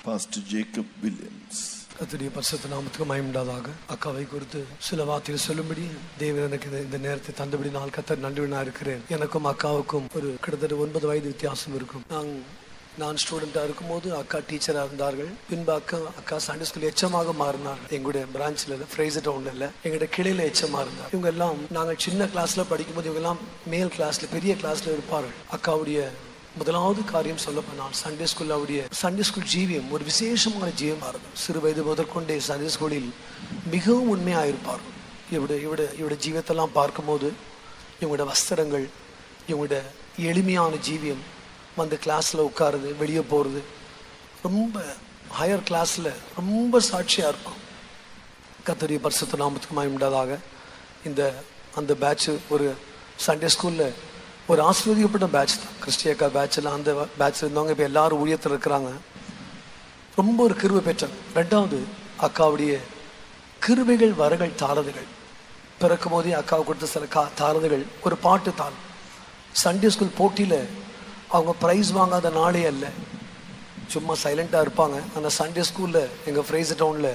Pastor Jacob Williams. கர்த்தருடைய பரிசுத்த நாமத்துக்கு மயமுண்டாதாக அக்காவை குறித்து சில வார்த்தைகள் சொல்லும்படி தேவன் எனக்கு இந்த- இந்த நேரத்தை தந்தபடி நான் கத்தர் நன்றிவனா இருக்கிறேன் எனக்கும் அக்காவுக்கும் ஒரு கிட்டத்தட்ட ஒன்பது வயது வித்தியாசம் இருக்கும் நான் நான் ஸ்டூடெண்டா இருக்கும்போது அக்கா டீச்சரா இருந்தார்கள் பின்பு அக்கா அக்கா சண்டே ஸ்கூல் எச்சமாக மாறினார்கள் எங்களுடைய பிரான்ச்ல இல்லை ஃப்ரேசர் டவுன்ல இல்ல எங்களுடைய கிளையில எச்சமா இருந்தார் இவங்க எல்லாம் நாங்கள் சின்ன கிளாஸ்ல படிக்கும்போது இவங்க எல்லாம் மேல் கிளாஸ்ல பெரிய கிளாஸ்ல இருப்பார்கள் அக்காவுடைய முதலாவது காரியம் சொல்ல போனால் சண்டே ஸ்கூல் அவருடைய சண்டே ஸ்கூல் ஜீவியம் ஒரு விசேஷமான ஜீவமாக இருக்கும் சிறு வயது முதற்கொண்டே சண்டே ஸ்கூலில் மிகவும் உண்மையாக இருப்பார் இவருடைய இவருடைய இவருடைய ஜீவியத்தெல்லாம் பார்க்கும்போது இவங்களோட வஸ்திரங்கள் இவங்களோட எளிமையான ஜீவியம் வந்து கிளாஸில் உட்காருது வெளியே போகிறது ரொம்ப ஹையர் கிளாஸில் ரொம்ப சாட்சியாக இருப்பான் கத்தரிய பரிசுத்த நாமத்துக்கு மயமுண்டதாக இந்த அந்த பேட்ச் ஒரு சண்டே ஸ்கூலில் ஒரு ஆசீர்வதிக்கப்பட்ட பேட்ச் தான் கிறிஸ்டியக்கா பேட்சில் அந்த பேட்ச் இருந்தவங்க இப்போ எல்லாரும் ஊழியத்தில் இருக்கிறாங்க ரொம்ப ஒரு கிருபை பெற்றாங்க ரெண்டாவது அக்காவுடைய கிருபைகள் வரங்கள் தாரதுகள் பிறக்கும் போதே அக்காவை கொடுத்த சில கா தாரதுகள் ஒரு பாட்டு தான் சண்டே ஸ்கூல் போட்டியில் அவங்க ப்ரைஸ் வாங்காத நாளே அல்ல சும்மா சைலண்ட்டாக இருப்பாங்க அந்த சண்டே ஸ்கூலில் எங்கள் ஃப்ரைஸ் டவுனில்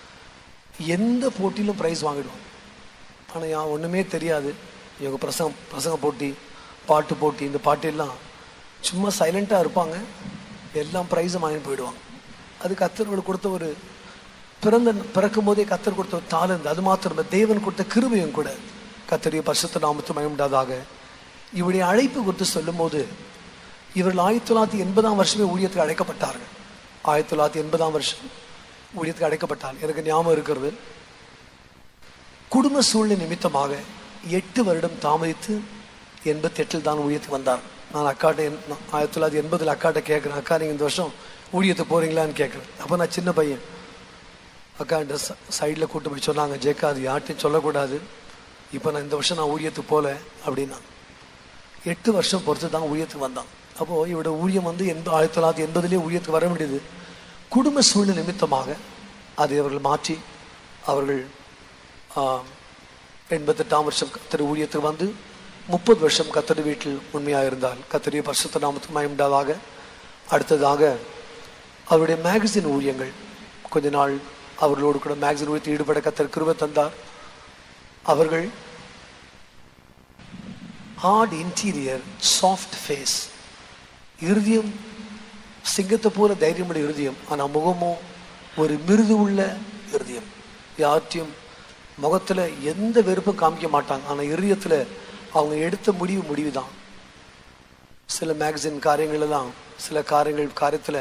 எந்த போட்டியிலும் ப்ரைஸ் வாங்கிடுவோம் ஆனால் யா ஒன்றுமே தெரியாது இவங்க பிரசங்க பிரசங்க போட்டி பாட்டு போட்டி இந்த பாட்டெல்லாம் சும்மா சைலண்ட்டாக இருப்பாங்க எல்லாம் ப்ரைஸும் வாங்கிட்டு போயிடுவாங்க அது கத்தர்களுக்கு கொடுத்த ஒரு பிறந்த பிறக்கும் போதே கத்தர் கொடுத்த ஒரு தாளந்து அது மாத்திரம் இல்ல, தேவன் கொடுத்த கிருபையும் கூட கத்தரிய பரிசுத்த நாமத்து மயமுண்டாதாக இவருடைய அழைப்பு குறித்து சொல்லும்போது இவர்கள் ஆயிரத்தி தொள்ளாயிரத்தி எண்பதாம் வருஷமே ஊழியத்துக்கு அழைக்கப்பட்டார்கள் ஆயிரத்தி தொள்ளாயிரத்தி எண்பதாம் வருஷம் ஊழியத்துக்கு அழைக்கப்பட்டார் எனக்கு ஞாபகம் இருக்கிறது குடும்ப சூழ்நிலை நிமித்தமாக எட்டு வருடம் தாமதித்து எண்பத்தி எட்டில் தான் ஊழியத்துக்கு வந்தார் நான் அக்காட்ட என்- நான் ஆயிரத்தி தொள்ளாயிரத்தி எண்பதில் அக்காட்ட கேட்குறேன் அக்கா நீங்கள் இந்த வருஷம் ஊழியத்துக்கு போகிறீங்களான்னு கேட்குறேன் அப்போ நான் சின்ன பையன் அக்கா இந்த சைடில் கூட்டு போய் சொன்னாங்க ஜேக்கா அது யார்ட்டையும் சொல்லக்கூடாது இப்போ நான் இந்த வருஷம் நான் ஊழியத்துக்கு போகல அப்படின்னா எட்டு வருஷம் பொறுத்து தான் ஊழியத்துக்கு வந்தான் அப்போது இவரோட ஊழியம் வந்து எண்ப ஆயிரத்தி தொள்ளாயிரத்தி எண்பதுலேயே ஊழியத்துக்கு வர வேண்டியது குடும்ப சூழ்நிலை நிமித்தமாக அதை அவர்கள் மாற்றி அவர்கள் ஆஹ், எண்பத்தெட்டாம் வருஷம் கத்தர் ஊழியத்துக்கு வந்து முப்பது வருஷம் கத்தர் வீட்டில் உண்மையாக இருந்தால் கத்தரிய பரிசுத்த நாமத்துக்கு மயமுண்டாதாக அடுத்ததாக அவருடைய மேகசின் ஊழியங்கள் கொஞ்ச நாள் அவர்களோடு கூட மேகசின் ஊழியத்தில் ஈடுபட கத்தர் கிருபை தந்தார் அவர்கள் ஹார்ட் இன்டீரியர் சாஃப்ட் ஃபேஸ் இருதயம் சிங்கத்தை போல தைரியமுள்ள இருதயம் ஆனா முகமோ ஒரு மிருது உள்ள இருதயம் யார்ட்டையும் முகத்துல எந்த வெறுப்பும் காமிக்க மாட்டாங்க ஆனா இருதயத்துல அவங்க எடுத்த முடிவு முடிவு தான் சில மேகசின் காரியங்கள் எல்லாம் சில காரியங்கள் காரியத்துல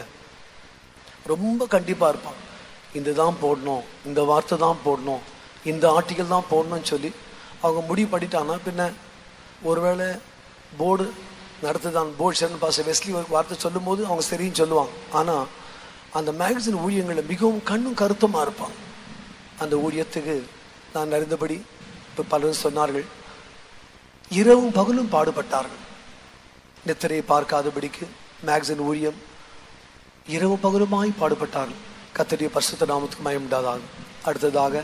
ரொம்ப கண்டிப்பா இருப்பான் இந்த தான் போடணும் இந்த வார்த்தை தான் போடணும் இந்த ஆர்டிக்கல் தான் போடணும்னு சொல்லி அவங்க முடிவு பண்ணிட்டாங்கன்னா பின்ன ஒருவேளை போர்டு நடத்துதான் போர்டு சேர்ந்து பாச வெஸ்லி ஒரு வார்த்தை சொல்லும்போது அவங்க சரின்னு சொல்லுவாங்க ஆனால் அந்த மேகசின் ஊழியங்களில் மிகவும் கண்ணும் கருத்துமா இருப்பாங்க அந்த ஊழியத்துக்கு நான் அறிந்தபடி இப்போ பலரும் சொன்னார்கள் இரவும் பகலும் பாடுபட்டார்கள் நித்திரையை பார்க்காதபடிக்கு மேகசின் ஊழியம் இரவு பகலுமாய் பாடுபட்டார்கள் கத்தரிய பரிசுத்த நாமத்துக்கு மயமுண்டாதாக அடுத்ததாக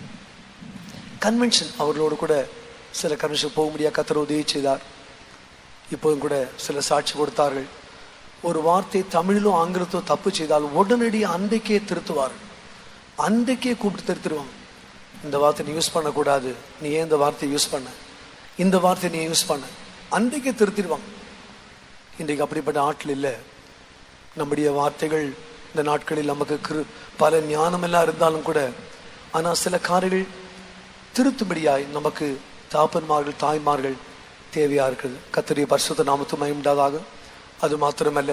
கன்வென்ஷன் அவர்களோடு கூட சில கன்வென்ஷன் போக முடியாது கத்தர் உதவி செய்தார் இப்போதும் கூட சில சாட்சி கொடுத்தார்கள் ஒரு வார்த்தை தமிழிலும் ஆங்கிலத்திலும் தப்பு செய்தால் உடனடியாக அன்றைக்கே திருத்துவார்கள் அன்றைக்கே கூப்பிட்டு திருத்துருவாங்க இந்த வார்த்தை நீ யூஸ் பண்ணக்கூடாது நீ ஏன் இந்த வார்த்தையை யூஸ் பண்ண இந்த வார்த்தை நீ யூஸ் பண்ண அன்றைக்கே திருத்திடுவாங்க இன்றைக்கு அப்படிப்பட்ட ஆட்கள் இல்லை நம்முடைய வார்த்தைகள் இந்த நாட்களில் நமக்கு கிரு பல ஞானமெல்லாம் இருந்தாலும் கூட ஆனால் சில காரியங்கள் திருத்தும்படியாய் நமக்கு தாப்பன்மார்கள் தாய்மார்கள் தேவையா இருக்குது கத்தரிய பரிசுத்த நாமத்து மயமுண்டாதாக அது மாத்திரமல்ல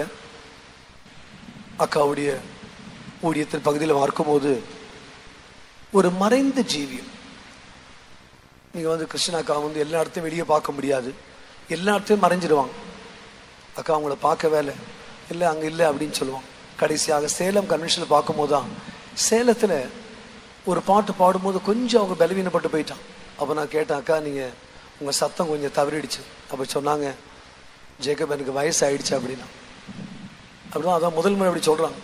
அக்காவுடைய ஊழியத்தின் பகுதியில் பார்க்கும்போது ஒரு மறைந்த ஜீவியம் நீங்க வந்து கிருஷ்ண அக்கா வந்து எல்லா இடத்தையும் வெளியே பார்க்க முடியாது எல்லா இடத்தையும் மறைஞ்சிடுவாங்க அக்கா அவங்கள பார்க்க வேலை இல்லை அங்கே இல்லை அப்படின்னு சொல்லுவாங்க கடைசியாக சேலம் கன்வென்ஷனில் பார்க்கும்போது தான் சேலத்தில் ஒரு பாட்டு பாடும்போது கொஞ்சம் அவங்க பலவீனப்பட்டு போயிட்டான் அப்போ நான் கேட்டேன் அக்கா நீங்கள் உங்கள் சத்தம் கொஞ்சம் தவறிடுச்சு அப்போ சொன்னாங்க ஜேக்கப் எனக்கு வயசு ஆயிடுச்சு அப்படின்னா அப்படிதான் அதான் முதல் முறை அப்படி சொல்கிறாங்க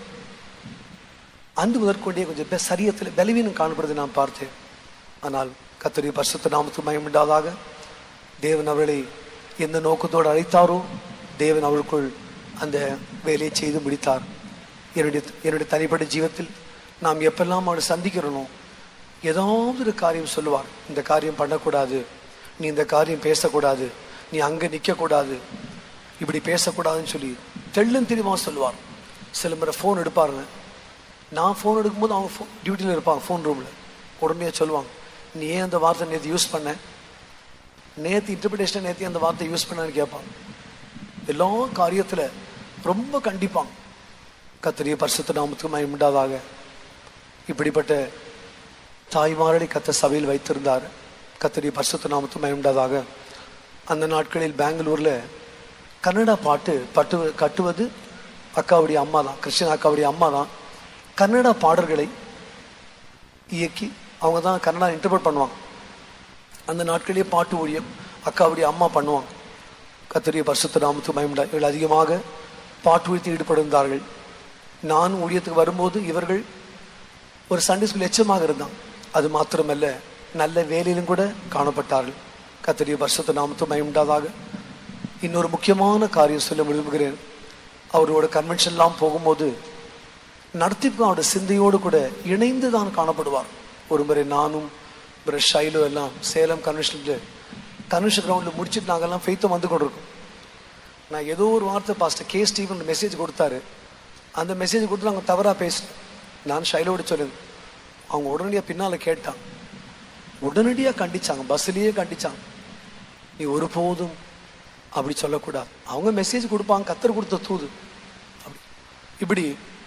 அன்று முதற்கொண்டே கொஞ்சம் பெ- சரியத்தில் பலவீனம் காணப்படுவதை நான் பார்த்தேன் ஆனால் கத்தரி பரிசுத்த நாமத்துக்கு மயமுண்டாதாக தேவன் அவர்களை எந்த நோக்கத்தோடு அழைத்தாரோ தேவன் அவருக்குள் அந்த வேலையை செய்து முடித்தார் என்னுடைய என்னுடைய தனிப்பட்ட ஜீவத்தில் நாம் எப்பெல்லாம் அவனை சந்திக்கிறனோ ஏதாவது ஒரு காரியம் சொல்லுவார் இந்த காரியம் பண்ணக்கூடாது நீ இந்த காரியம் பேசக்கூடாது நீ அங்கே நிற்கக்கூடாது இப்படி பேசக்கூடாதுன்னு சொல்லி தெள்ளும் தெளிவாக சொல்லுவார் சில முறை ஃபோன் எடுப்பாருங்க நான் ஃபோன் எடுக்கும்போது அவங்க ஃபோன் டியூட்டியில் இருப்பாங்க ஃபோன் ரூமில் உடனே சொல்லுவாங்க நீ ஏன் அந்த வார்த்தை நேற்று யூஸ் பண்ண நேற்று இன்டர்பிரேஷன் நேற்று அந்த வார்த்தை யூஸ் பண்ணான்னு கேட்பாங்க எல்லா காரியத்தில் ரொம்ப கண்டிப்பாங்க கத்திரிய பரிசுத்த நாமத்துக்கு மயமுண்டாதாக இப்படிப்பட்ட தாய்மாரடி கத்த சபையில் வைத்திருந்தார் கத்திரிய பரிசுத்த நாமத்துக்கு மயமுண்டாதாக அந்த நாட்களில் பெங்களூரில் கன்னடா பாட்டு பட்டு கட்டுவது அக்காவுடைய அம்மா தான் கிருஷ்ணன் அக்காவுடைய அம்மா தான் கன்னடா பாடல்களை இயக்கி அவங்க தான் கன்னடா இன்டர்பிரட் பண்ணுவாங்க அந்த நாட்களிலே பாட்டு ஊழியம் அக்காவுடைய அம்மா பண்ணுவாங்க கத்திரிய பரிசுத்த நாமத்து மயமுண்டா இவர்கள் அதிகமாக பாட்டு ஊழியத்தில் ஈடுபட்டிருந்தார்கள் நான் ஊழியத்துக்கு வரும்போது இவர்கள் ஒரு சண்டே ஸ்கூல் எச்சமாக இருந்தான் அது மாத்திரமல்ல நல்ல வேலையிலும் கூட காணப்பட்டார்கள் கத்திரிய பரிசுத்த நாமத்து மயமுண்டாதாக இன்னொரு முக்கியமான காரியம் சொல்ல விரும்புகிறேன் அவரோட கன்வென்ஷன்லாம் போகும்போது நடத்திப்பு அவரோட சிந்தையோடு கூட இணைந்து தான் காணப்படுவார் ஒரு முறை நானும் பிற ஷைலோ எல்லாம் சேலம் கன்வென்ஷனில் கன்வென்ஷன் கிரவுண்டில் முடிச்சுட்டு நாங்கெல்லாம் ஃபெய்த்தும் வந்து கொண்டிருக்கோம் நான் ஏதோ ஒரு வார்த்தை பாஸ்டர் கே ஸ்டீவன் மெசேஜ் கொடுத்தாரு அந்த மெசேஜ் கொடுத்து நாங்கள் தவறாக பேசினேன் நான் ஷைலோட சொல்லுங்க அவங்க உடனடியாக பின்னால் கேட்டாங்க உடனடியாக கண்டிச்சாங்க பஸ்ஸுலேயே கண்டிச்சாங்க நீ ஒருபோதும் அப்படி சொல்லக்கூடாது அவங்க மெசேஜ் கொடுப்பாங்க கத்தர் கொடுத்த தூது அப்படி இப்படி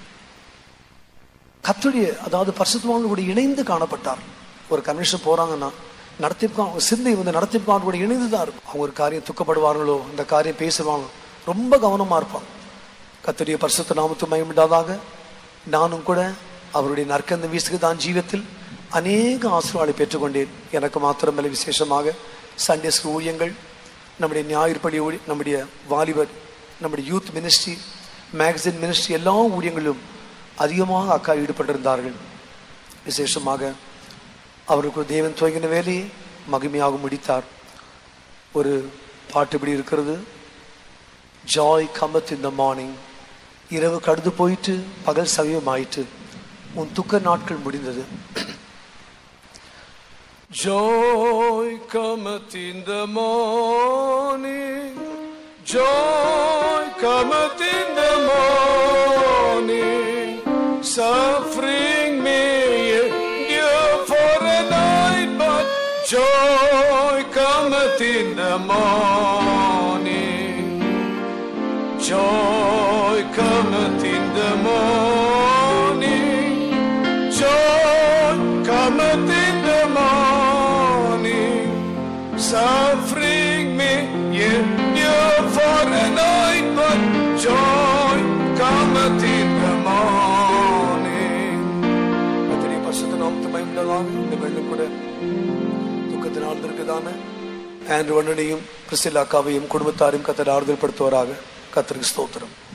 கத்துடைய அதாவது பரிசுத்தவான்கள் கூட இணைந்து காணப்பட்டார் ஒரு கன்வென்ஷன் போறாங்கன்னா நடத்திப்பான் அவங்க சிந்தை வந்து நடத்திப்பான் கூட இணைந்து தான் இருக்கும் அவங்க ஒரு காரியம் துக்கப்படுவார்களோ இந்த காரியம் பேசுவாங்க ரொம்ப கவனமா இருப்பாங்க கத்துடைய பரிசுத்த நாமத்து மயமிடாதாக நானும் கூட அவருடைய நற்கந்த வீசுக்கு தான் ஜீவத்தில் அநேக ஆசீர்வாதங்களை பெற்றுக்கொண்டேன் எனக்கு மாத்திரமல்ல விசேஷமாக சண்டே ஸ்கூல் ஊழியங்கள் நம்முடைய ஞாயிற்படி ஊழி நம்முடைய வாலிபர் நம்முடைய யூத் மினிஸ்ட்ரி மேகசின் மினிஸ்ட்ரி எல்லா ஊழியங்களிலும் அதிகமாக அக்கா ஈடுபட்டிருந்தார்கள் விசேஷமாக அவருக்கு தேவன் துவங்கின வேலையை மகிமையாக முடித்தார் ஒரு பாட்டு இப்படி இருக்கிறது ஜாய் கமத் இந்த மார்னிங் இரவு கடந்து போயிட்டு பகல் சமயம் ஆயிட்டு உன் துக்க நாட்கள் முடிந்தது Joy cometh in the morning. Joy cometh in the morning. Suffering may endure for a night, but joy cometh in the morning. Joy cometh in the morning. Joy cometh in the morning. Suffering may endure for a night, but joy cometh in the morning. கர்த்தருடைய பரிசுத்த நாமத்தை மகிமையுள்ளதாக இந்த வெள்ளம் கூட துக்கத்தினால் இருக்குதான Andrew வண்ணனையும் பிரிசில் அக்காவையும் குடும்பத்தாரையும் கத்தர் ஆறுதல் படுத்துவாராக கத்தருக்கு ஸ்தோத்திரம்